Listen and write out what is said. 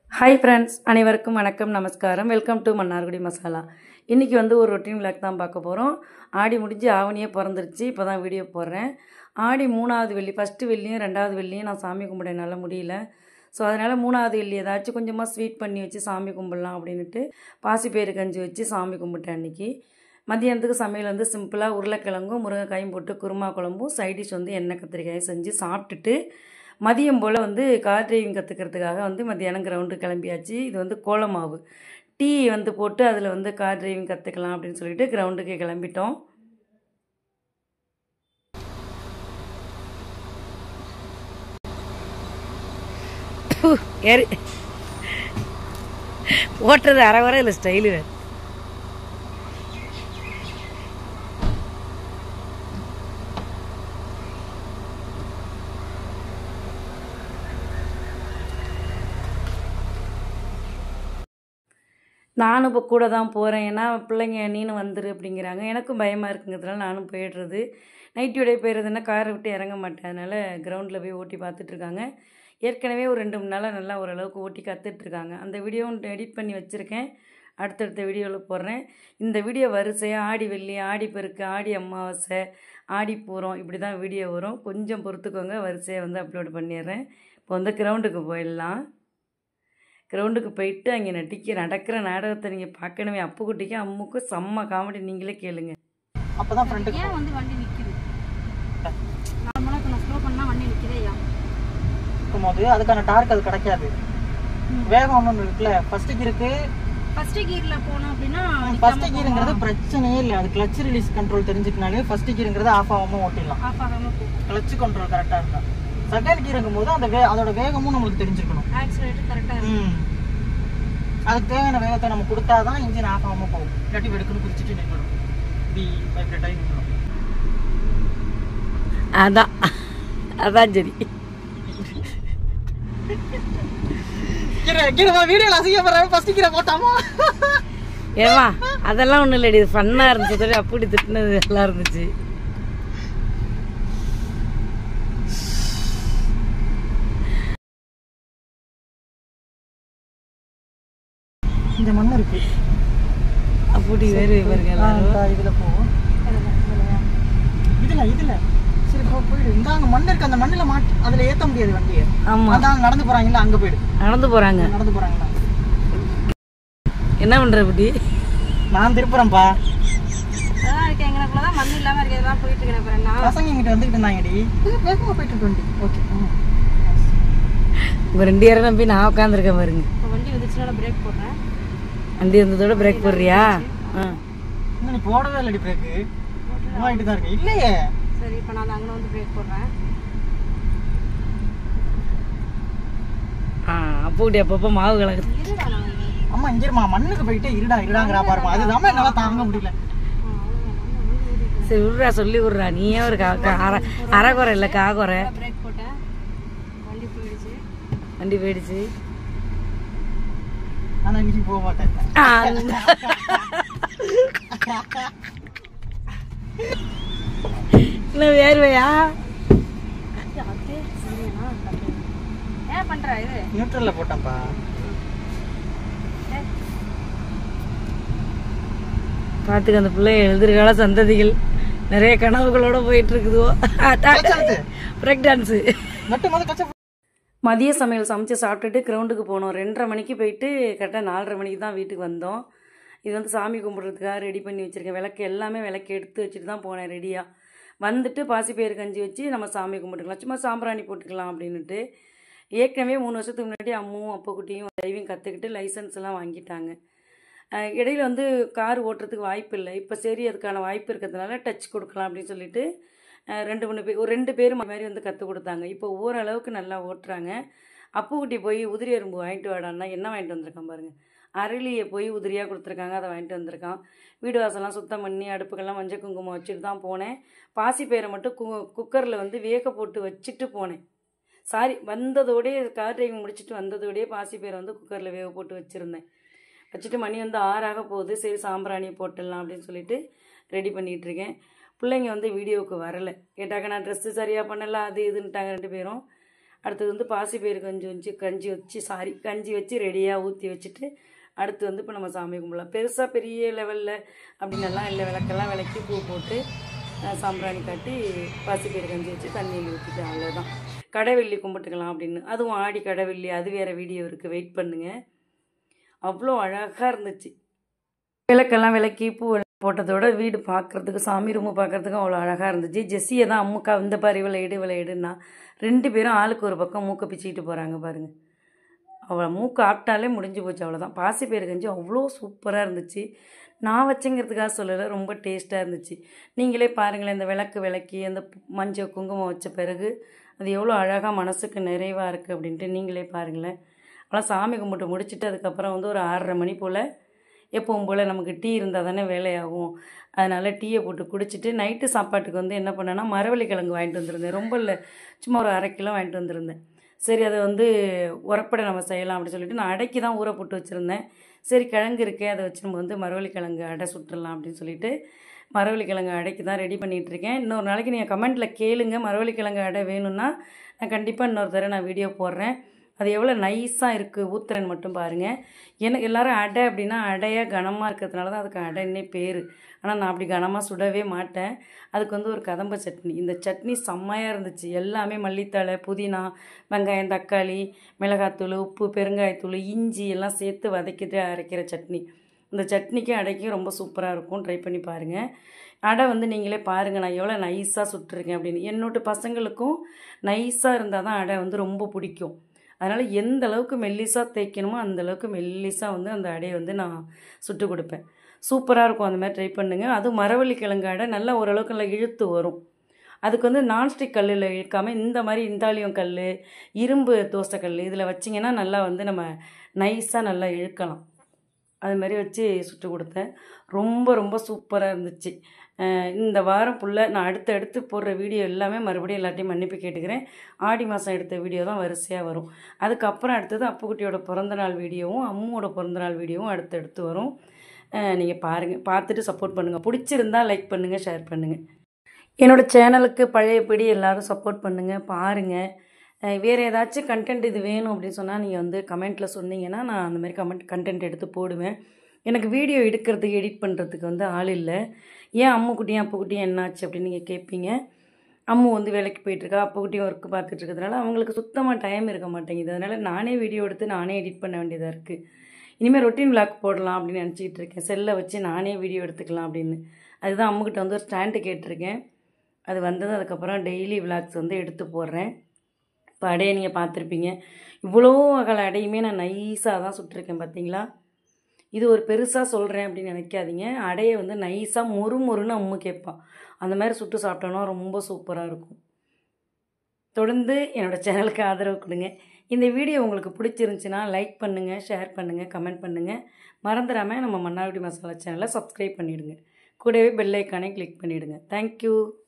hi friends அனைவருக்கும் வணக்கம் நமஸ்காரம் வெல்கம் டு மன்னார்குடி மசாலா இன்றைக்கி வந்து ஒரு ரொட்டீன் விளாக் தான் பார்க்க போகிறோம் ஆடி முடிஞ்சு ஆவணியே பிறந்துருச்சு இப்போ தான் வீடியோ போடுறேன் ஆடி மூணாவது வெள்ளி ஃபஸ்ட்டு வெள்ளியும் ரெண்டாவது வெள்ளியும் நான் சாமி கும்பிட என்னால் முடியல ஸோ அதனால் மூணாவது வெள்ளி ஏதாச்சும் கொஞ்சமாக ஸ்வீட் பண்ணி வச்சு சாமி கும்பிடலாம் அப்படின்ட்டு பாசிப்பயிறு கஞ்சி வச்சு சாமி கும்பிட்டேன் அன்றைக்கி மதியானத்துக்கு சமையல் வந்து சிம்பிளாக உருளைக்கிழங்கும் முருங்கைக்காயும் போட்டு குருமா குழம்பும் சைடிஷ் வந்து எண்ணெய் கத்திரிக்காயும் செஞ்சு சாப்பிட்டுட்டு மதியம் போல் வந்து கார் டிரைவிங் கற்றுக்கிறதுக்காக வந்து மத்தியானம் கிரவுண்டு கிளம்பியாச்சு இது வந்து கோலமாவு டீ வந்து போட்டு அதில் வந்து கார் டிரைவிங் கற்றுக்கலாம் அப்படின்னு சொல்லிட்டு கிரவுண்டுக்கு கிளம்பிட்டோம் ஏறி ஓட்டுறது அரை வர இல்லை ஸ்டைலு வேறு நானும் இப்போ கூட தான் போகிறேன் ஏன்னா பிள்ளைங்க நீனும் வந்துரு அப்படிங்கிறாங்க எனக்கும் பயமாக இருக்குங்கிறதுனால நானும் போயிடுறது நைட்டியோடய போயிடுறதுன்னா காரை விட்டு இறங்க மாட்டேன் அதனால் கிரவுண்டில் போய் ஓட்டி பார்த்துட்ருக்காங்க ஏற்கனவே ஒரு ரெண்டு மூணு நாளாக நல்லா ஓரளவுக்கு ஓட்டி கற்றுட்ருக்காங்க அந்த வீடியோவும் எடிட் பண்ணி வச்சுருக்கேன் அடுத்தடுத்த வீடியோவில் போடுறேன் இந்த வீடியோ வரிசையாக ஆடி வெள்ளி ஆடி பெருக்கு ஆடி அமாவாசை ஆடி பூரம் இப்படி தான் வீடியோ வரும் கொஞ்சம் பொறுத்துக்கோங்க வரிசையாக வந்து அப்லோட் பண்ணிடுறேன் இப்போ வந்து கிரவுண்டுக்கு போயிடலாம் கிரவுண்டுக்கு போயிட்டு அங்கே நடிக்க நடக்கிற நாடகத்தை நீங்கள் பார்க்கணுமே அப்புக்குட்டிக்கு அம்முக்கும் செம்ம காமெடி நீங்களே கேளுங்க அப்பதான் ஃப்ரெண்டுக்கு ஏன் வந்து வண்டி நிக்குது நார்மலா இப்ப நான் ஸ்லோ பண்ணா வண்டி நிக்குதே ஏன் இருக்கும்போது அதுக்கான டார்க் அது கிடைக்காது வேகம் ஒன்று இருக்குல்ல ஃபர்ஸ்ட் கீருக்கு ஃபர்ஸ்ட் கியர்ல போனோம் அப்படின்னா ஃபர்ஸ்ட் கீருங்கிறது பிரச்சனையே இல்லை அது கிளச் ரிலீஸ் கண்ட்ரோல் தெரிஞ்சுக்கினாலே ஃபர்ஸ்ட் கீருங்கிறது ஆஃப் ஆகாம ஓட்டிடலாம் ஆஃப் ஆகாம போகும் கிளச் கண்ட்ரோல் கரெக்டாக இருந்தா செகண்ட் கீருங்கும் போது அந்த வே அதோட வேகமும் நம்மளுக்கு தெரிஞ்சிருக்கணும் ஆக்சிலேட்டர் கரெக்டா இருக்கும் ம் அதுக்கு தேவையான வேகத்தை நம்ம கொடுத்தாதான் இன்ஜின் ஆஃப் ஆகாம போகும் இல்லாட்டி வெடுக்குன்னு குறிச்சிட்டு நின்றுடும் இப்படி வைப்ரேட் ஆகி நின்றுடும் அதான் அதான் சரி கீரை கீரை வீடியோல அசிங்கப்படுறேன் ஃபர்ஸ்ட் கீரை போட்டாமா ஏமா அதெல்லாம் ஒன்றும் இல்லடி இது ஃபன்னாக இருந்துச்சு தவிர அப்படி திட்டினது நல்லா இருந்துச்சு இந்த மண் இருக்கு அப்படி வேறு இவருங்க எல்லாரும் இந்தா இதுல போ இதுல இதுல சரி போ போயிடு இந்தாங்க மண் இருக்கு அந்த மண்ணுல மாட்டி அதுல ஏத்த முடியாது வண்டியை ஆமாம் அதான் நடந்து போறாங்கல்ல அங்க போயிடு நடந்து போகிறாங்க நடந்து போறாங்களா என்ன பண்ணுற அப்படி நான் திருப்புறேன்ப்பா அதான் இருக்கு எங்கனக்குள்ள தான் மண் இல்லாம இருக்கிறதெல்லாம் போயிட்டு இருக்கிறேன் அப்புறம் நான் பசங்க இங்கிட்ட வந்துட்டு இருந்தாங்கடி இது வேகமா போயிட்டு இருக்கு வண்டி ஓகே இப்போ ரெண்டு பேரை நம்பி நான் உட்காந்துருக்கேன் பாருங்க இப்போ வண்டி வந்துச்சுனால பிரேக் போடுறேன் வண்டி இருந்ததோட பிரேக் போடுறியா ஆ இன்னும் நீ போடவே இல்லடி பிரேக்கு போயிட்டு தான் இருக்கு இல்லையே சரி இப்போ நான் அங்கே வந்து பிரேக் போடுறேன் ஆ அப்படி அப்பப்போ மாவு கலக்குது இருடா நான் வந்து அம்மா இங்கிருமா மண்ணுக்கு போயிட்டு இருடா இருடாங்கிறா பாருமா அதுதான் என்னால தாங்க முடியல சரி விட்றா சொல்லி விட்றா நீ ஏன் ஒரு கா கா- அரை அரைக்குறை இல்லை காக்குறை பிரேக் போட்டேன் வண்டி போயிடுச்சு வண்டி போயிடுச்சு ஆனா இன்னைக்கு போக மாட்டேன் ஆ, இன்னும் வேர்வையா ஏன் பண்ற இது நியூட்ரல்ல போட்டேன்ப்பா பார்த்துக்க அந்த பிள்ளை எதிர்கால சந்ததிகள் நிறைய கனவுகளோட போயிட்டு இருக்குதோ கச்சா பிரேக் டான்ஸு நட்டு மொதல் கச்சா மதிய சமையல் சமைச்சு சாப்பிட்டுட்டு கிரவுண்டுக்கு போனோம் ரெண்டரை மணிக்கு போயிட்டு கரெக்டாக நாலரை மணிக்கு தான் வீட்டுக்கு வந்தோம் இது வந்து சாமி கும்பிட்றதுக்காக ரெடி பண்ணி வச்சுருக்கேன் விளக்கு எல்லாமே விளக்கு எடுத்து வச்சுட்டு தான் போனேன் ரெடியாக வந்துட்டு பாசிப்பயிறு கஞ்சி வச்சு நம்ம சாமி கும்பிட்டுக்கலாம் சும்மா சாம்பிராணி போட்டுக்கலாம் அப்படின்னுட்டு ஏற்கனவே மூணு வருஷத்துக்கு முன்னாடி அம்மும் அப்பக்குட்டியும் டிரைவிங் கற்றுக்கிட்டு லைசன்ஸ் எல்லாம் வாங்கிட்டாங்க அஹ் இடையில வந்து கார் ஓட்டுறதுக்கு வாய்ப்பு இல்லை இப்போ சரி அதுக்கான வாய்ப்பு இருக்கிறதுனால டச் கொடுக்கலாம் அப்படின்னு சொல்லிட்டு அஹ் ரெண்டு மூணு பேர் ஒரு ரெண்டு பேர் மாதிரி வந்து கற்றுக் கொடுத்தாங்க இப்போ ஓரளவுக்கு நல்லா ஓட்டுறாங்க அப்புக்குட்டி போய் உதிரி எறும்பு வாங்கிட்டு வாடான்னா என்ன வாங்கிட்டு வந்திருக்கான் பாருங்க அரளியை போய் உதிரியாக கொடுத்துருக்காங்க அதை வாங்கிட்டு வந்திருக்கான் வீடு வாசல்லாம் சுத்தம் பண்ணி அடுப்புக்கெல்லாம் மஞ்சள் குங்குமம் வச்சுட்டு தான் போனேன் பாசிப்பயிரை மட்டும் கு குக்கரில் வந்து வேக போட்டு வச்சுட்டு போனேன் சாரி வந்ததோடயே கார் டிரைவிங் முடிச்சுட்டு வந்ததோடயே பாசிப்பயிரை வந்து குக்கரில் வேக போட்டு வச்சுருந்தேன் வச்சுட்டு மணி வந்து ஆறாக போகுது சரி சாம்பிராணி போட்டுடலாம் அப்படின்னு சொல்லிட்டு ரெடி பண்ணிகிட்டு இருக்கேன் பிள்ளைங்க வந்து வீடியோவுக்கு வரலை கேட்டாக்க நான் ட்ரெஸ்ஸு சரியாக பண்ணல அது இதுன்ட்டாங்க ரெண்டு பேரும் அடுத்தது வந்து பாசிப்பயிறு கஞ்சி வச்சு கஞ்சி வச்சு சாரி கஞ்சி வச்சு ரெடியாக ஊற்றி வச்சுட்டு அடுத்து வந்து இப்போ நம்ம சாமி கும்பிடலாம் பெருசாக பெரிய லெவலில் அப்படின்னெல்லாம் இல்லை விளக்கெல்லாம் விளக்கி பூ போட்டு அஹ், சாம்பிராணி காட்டி பாசிப்பயிறு கஞ்சி வச்சு தண்ணியில் ஊற்றிட்டு அவ்வளோதான் கடைவெள்ளி கும்பிட்டுக்கலாம் அப்படின்னு அதுவும் ஆடி கடைவெள்ளி அது வேறு வீடியோ இருக்குது வெயிட் பண்ணுங்கள் அவ்வளோ அழகாக இருந்துச்சு விளக்கெல்லாம் விளக்கி பூ போட்டதோட வீடு பார்க்குறதுக்கு சாமி ரூமு பார்க்குறதுக்கும் அவ்வளோ அழகாக இருந்துச்சு ஜெஸ்ஸியை தான் அம்முக்கா இந்த பாரு இவளை எடு இவளை எடுன்னா ரெண்டு பேரும் ஆளுக்கு ஒரு பக்கம் மூக்கை பிச்சுக்கிட்டு போகிறாங்க பாருங்கள் அவளை மூக்கு ஆப்பிட்டாலே முடிஞ்சு போச்சு அவ்வளோதான் பாசிப்பயிறு கஞ்சி அவ்வளோ சூப்பராக இருந்துச்சு நான் வச்சேங்கிறதுக்காக சொல்லலை ரொம்ப டேஸ்ட்டாக இருந்துச்சு நீங்களே பாருங்களேன் இந்த விளக்கு விளக்கி அந்த பு- மஞ்சள் குங்குமம் வச்ச பிறகு அது எவ்வளோ அழகாக மனசுக்கு நிறைவாக இருக்குது அப்படின்ட்டு நீங்களே பாருங்களேன் அவ்வளோ சாமி கும்பிட்டு முடிச்சுட்டு அதுக்கப்புறம் வந்து ஒரு ஆறரை மணி போல் எப்பவும் போல் நமக்கு டீ இருந்தால் தானே வேலையாகும் அதனால் டீயை போட்டு குடிச்சிட்டு நைட்டு சாப்பாட்டுக்கு வந்து என்ன பண்ணேன்னா மரவள்ளி கிழங்கு வாங்கிட்டு வந்திருந்தேன் ரொம்ப இல்லை சும்மா ஒரு அரை கிலோ வாங்கிட்டு வந்திருந்தேன் சரி அதை வந்து உரப்படை நம்ம செய்யலாம் அப்படின்னு சொல்லிட்டு நான் அடைக்கு தான் ஊற போட்டு வச்சுருந்தேன் சரி கிழங்கு இருக்கே அதை வச்சு நம்ம வந்து மரவள்ளி கிழங்கு அடை சுட்டுடலாம் அப்படின்னு சொல்லிட்டு மரவள்ளி கிழங்கு அடைக்கு தான் ரெடி பண்ணிகிட்டு இருக்கேன் இன்னொரு நாளைக்கு நீங்கள் கமெண்ட்டில் கேளுங்க மரவள்ளி கிழங்கு அடை வேணும்னா நான் கண்டிப்பாக இன்னொரு தடவை நான் வீடியோ போடுறேன் அது எவ்வளோ நைஸாக இருக்குது ஊத்துறேன்னு மட்டும் பாருங்கள் எனக்கு எல்லாரும் அடை அப்படின்னா அடையாக கனமாக இருக்கிறதுனால தான் அதுக்கு அடைன்னே பேர் ஆனால் நான் அப்படி கனமாக சுடவே மாட்டேன் அதுக்கு வந்து ஒரு கதம்ப சட்னி இந்த சட்னி செம்மையாக இருந்துச்சு எல்லாமே மல்லித்தழை புதினா வெங்காயம் தக்காளி மிளகாத்தூள் உப்பு பெருங்காயத்தூள் இஞ்சி எல்லாம் சேர்த்து வதக்கிட்டு அரைக்கிற சட்னி இந்த சட்னிக்கும் அடைக்கும் ரொம்ப சூப்பராக இருக்கும் ட்ரை பண்ணி பாருங்கள் அடை வந்து நீங்களே பாருங்கள் நான் எவ்வளோ நைஸாக சுட்டிருக்கேன் அப்படின்னு என்னோட பசங்களுக்கும் நைஸாக இருந்தால் தான் அடை வந்து ரொம்ப பிடிக்கும் அதனால் எந்த அளவுக்கு மெல்லிஸாக தேய்க்கணுமோ அந்த அளவுக்கு மெல்லிஸாக வந்து அந்த அடையை வந்து நான் சுட்டு கொடுப்பேன் சூப்பராக இருக்கும் அந்த மாதிரி ட்ரை பண்ணுங்கள் அதுவும் மரவள்ளி கிழங்கு அடை நல்லா ஓரளவுக்கு நல்லா இழுத்து வரும் அதுக்கு வந்து நான்ஸ்டிக் கல்லில் இழுக்காமல் இந்த மாதிரி இந்தாலியம் கல் இரும்பு தோசைக்கல் இதில் வச்சிங்கன்னா நல்லா வந்து நம்ம நைஸாக நல்லா இழுக்கலாம் அது மாதிரி வச்சு சுட்டு கொடுத்தேன் ரொம்ப ரொம்ப சூப்பராக இருந்துச்சு அஹ் இந்த வாரம் ஃபுல்லாக நான் அடுத்து அடுத்து போடுற வீடியோ எல்லாமே மறுபடியும் எல்லாத்தையும் மன்னிப்பு கேட்டுக்கிறேன் ஆடி மாதம் எடுத்த வீடியோ தான் வரிசையாக வரும் அதுக்கப்புறம் அடுத்தது அப்புக்குட்டியோட பிறந்தநாள் வீடியோவும் அம்முவோட பிறந்தநாள் வீடியோவும் அடுத்தடுத்து வரும் நீங்கள் பாருங்கள் பார்த்துட்டு சப்போர்ட் பண்ணுங்கள் பிடிச்சிருந்தா லைக் பண்ணுங்கள் ஷேர் பண்ணுங்கள் என்னோட சேனலுக்கு பழையபடி எல்லாரும் சப்போர்ட் பண்ணுங்கள் பாருங்கள் அஹ் வேறு ஏதாச்சும் கண்டென்ட் இது வேணும் அப்படின்னு சொன்னால் நீங்கள் வந்து கமெண்ட்டில் சொன்னீங்கன்னா நான் அந்த மாதிரி கமெண்ட் கண்டென்ட் எடுத்து போடுவேன் எனக்கு வீடியோ எடுக்கிறதுக்கு எடிட் பண்ணுறதுக்கு வந்து ஆள் இல்லை ஏன் அம்முக்குட்டியும் அப்புக்குட்டியும் என்னாச்சு அப்படின்னு நீங்கள் கேட்பீங்க அம்மு வந்து வேலைக்கு போயிட்டுருக்கா அப்புக்குட்டியும் ஒர்க் பார்த்துட்டு இருக்கிறதுனால அவங்களுக்கு சுத்தமாக டைம் இருக்க மாட்டேங்குது அதனால் நானே வீடியோ எடுத்து நானே எடிட் பண்ண வேண்டியதாக இருக்குது இனிமேல் ரொட்டீன் vlog போடலாம் அப்படின்னு நினச்சிக்கிட்டு இருக்கேன் செல்லை வச்சு நானே வீடியோ எடுத்துக்கலாம் அப்படின்னு அதுதான் அம்முக்கிட்ட வந்து ஒரு ஸ்டாண்டு கேட்டிருக்கேன் அது வந்தது அதுக்கப்புறம் டெய்லி விளாக்ஸ் வந்து எடுத்து போடுறேன் இப்போ அடையை நீங்கள் பார்த்துருப்பீங்க இவ்வளோ அகல அடையுமே நான் நைஸாக தான் சுட்டிருக்கேன் பார்த்தீங்களா இது ஒரு பெருசாக சொல்கிறேன் அப்படின்னு நினைக்காதீங்க அடையை வந்து நைஸாக மொறு மொறுன்னு அம்மு கேட்பான் அந்த மாதிரி சுட்டு சாப்பிட்டோன்னா ரொம்ப சூப்பராக இருக்கும் தொடர்ந்து என்னோடய சேனலுக்கு ஆதரவு கொடுங்க இந்த வீடியோ உங்களுக்கு பிடிச்சிருந்துச்சின்னா லைக் பண்ணுங்கள் ஷேர் பண்ணுங்கள் கமெண்ட் பண்ணுங்கள் மறந்துடாமல் நம்ம மன்னார்குடி மசாலா சேனலை சப்ஸ்கிரைப் பண்ணிவிடுங்க கூடவே பெல் ஐக்கானை கிளிக் பண்ணிவிடுங்க தேங்க்யூ